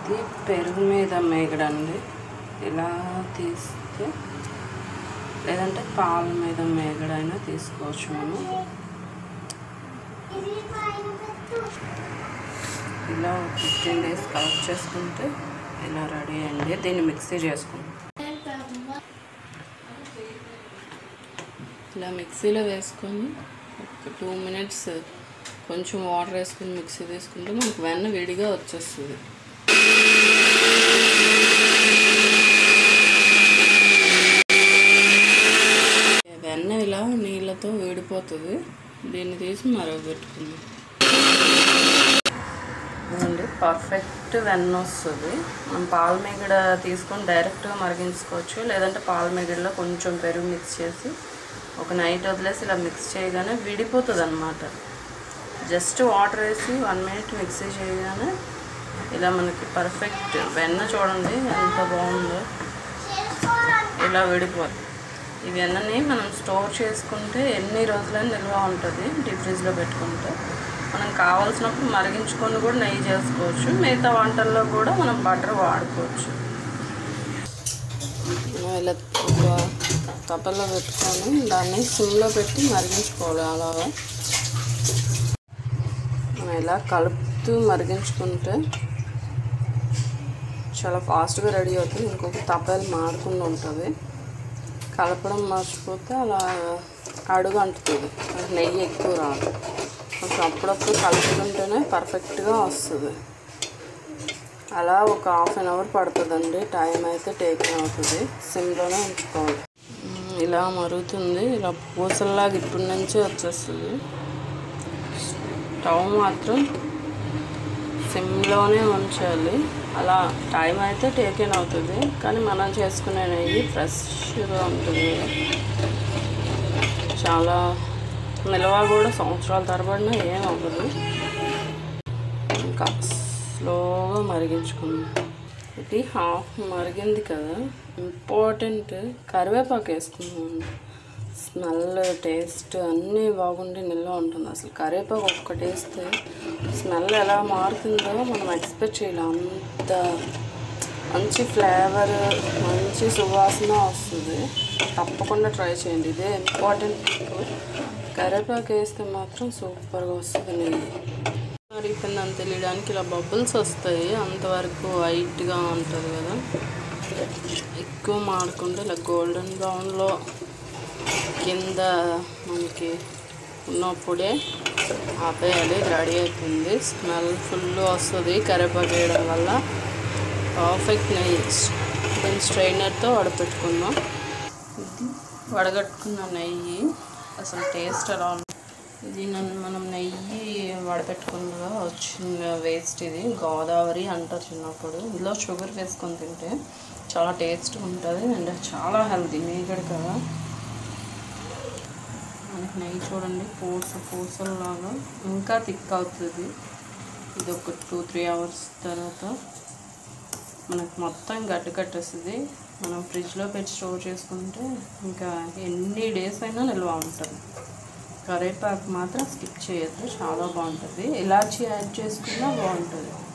ఇది పెరుగు మీద మేగడండి ఇలా తీస్తే లేదంటే పాల మీద మేగడైనా తీసుకోవచ్చు మనం ఇలా ఫిఫ్టీన్ డేస్ కలెక్ట్ చేసుకుంటే ఇలా రెడీ అయింది దీన్ని మిక్సీ చేసుకుంటాం ఇలా మిక్సీలో వేసుకొని ఒక టూ మినిట్స్ కొంచెం వాటర్ వేసుకొని మిక్సీ తీసుకుంటే మనకు వెన్న విడిగా వచ్చేస్తుంది వెన్న ఇలా నీళ్ళతో వేడిపోతుంది దీన్ని తీసి మరగబెట్టుకుందాం అండి పర్ఫెక్ట్ వెన్న వస్తుంది మనం పాల మీగడ తీసుకొని డైరెక్ట్గా మరిగించుకోవచ్చు లేదంటే పాల మీగడలో కొంచెం పెరుగు మిక్స్ చేసి ఒక నైట్ వదిలేసి ఇలా మిక్స్ చేయగానే విడిపోతుంది అనమాట జస్ట్ వాటర్ వేసి వన్ మినిట్ మిక్సీ చేయగానే ఇలా మనకి పర్ఫెక్ట్ వెన్న చూడండి ఎంత బాగుందో ఇలా విడిపోతుంది ఈ వెన్నని మనం స్టోర్ చేసుకుంటే ఎన్ని రోజులైనా నిల్వ ఉంటుంది డీప్ ఫ్రిడ్జ్లో పెట్టుకుంటే మనం కావాల్సినప్పుడు మరిగించుకొని కూడా నెయ్యి చేసుకోవచ్చు మిగతా వంటల్లో కూడా మనం బటర్ వాడుకోవచ్చు మనం ఇలా ఒక తప్పల్లో పెట్టుకొని దాన్ని సిమ్లో పెట్టి మరిగించుకోవాలి అలాగా మనం ఇలా కలుపుతూ మరిగించుకుంటే చాలా ఫాస్ట్గా రెడీ అవుతుంది ఇంకొక తప్పలు మాడకుండా ఉంటుంది కలపడం మర్చిపోతే అలా అడుగు అంటుతుంది మనకి నెయ్యి ఎక్కువ రాదు కొంచెం అప్పుడప్పుడు కలుపుతుంటేనే పర్ఫెక్ట్గా వస్తుంది అలా ఒక హాఫ్ అన్ అవర్ పడుతుందండి టైం అయితే టేకింగ్ అవుతుంది సిమ్లోనే ఉంచుకోవాలి ఉమ్, ఇలా మరుగుతుంది ఇలా పూసల్లాగా ఇప్పటి నుంచే వచ్చేస్తుంది స్టవ్ మాత్రం సిమ్లోనే ఉంచాలి అలా టైం అయితే టేకెన్ అవుతుంది కానీ మనం చేసుకునే నెయ్యి ఫ్రెష్గా ఉంటుంది చాలా నిల్వ కూడా సంవత్సరాల తరబడిన ఏం అవ్వదు ఇంకా స్లోగా మరిగించుకుందాం ఇది హాఫ్ మరిగింది కదా ఇంపార్టెంట్ కరివేపాకు వేసుకుందాం స్మెల్ టేస్ట్ అన్నీ బాగుండి నిల్వ ఉంటుంది అసలు కరివేపాకు ఒక్కటి వేస్తే స్మెల్ ఎలా మారుతుందో మనం ఎక్స్పెక్ట్ చేయలేం అంత మంచి ఫ్లేవర్ మంచి సువాసన వస్తుంది తప్పకుండా ట్రై చేయండి ఇదే ఇంపార్టెంట్ కరివేపాకు వేస్తే మాత్రం సూపర్గా వస్తుంది నెయ్యి మరిగిపోయిందని తెలియడానికి ఇలా బబుల్స్ వస్తాయి అంతవరకు వైట్గా ఉంటుంది కదా ఎక్కువ మాడకుండా ఇలా గోల్డెన్ బ్రౌన్లో కింద మనకి ఉన్నప్పుడే ఆపేయాలి రెడీ అయిపోయింది స్మెల్ ఫుల్ వస్తుంది కరివేపాకు వేయడం వల్ల పర్ఫెక్ట్ నెయ్యి దీన్ని స్ట్రైనర్తో వడపెట్టుకుందాం ఇది వడగట్టుకున్న నెయ్యి అసలు టేస్ట్ ఎలా ఉంది ఇది నన్ను మనం నెయ్యి వడపెట్టుకుందా వచ్చిన వేస్ట్ ఇది గోదావరి అంటారు చిన్నప్పుడు ఇందులో షుగర్ వేసుకొని తింటే చాలా టేస్ట్ ఉంటుంది అండ్ చాలా హెల్తీ మీగడ కదా మనకి నెయ్యి చూడండి పూస పూసల్లాగా ఇంకా థిక్ అవుతుంది ఇది ఒక టూ త్రీ అవర్స్ తర్వాత మనకు మొత్తం గడ్డ కట్టేస్తుంది మనం ఫ్రిడ్జ్లో పెట్టి స్టోర్ చేసుకుంటే ఇంకా ఎన్ని డేస్ అయినా నిల్వ ఉంటుంది కరివేపాకు మాత్రం స్కిప్ చేయొద్దు చాలా బాగుంటుంది ఇలాచి యాడ్ చేసుకున్నా బాగుంటుంది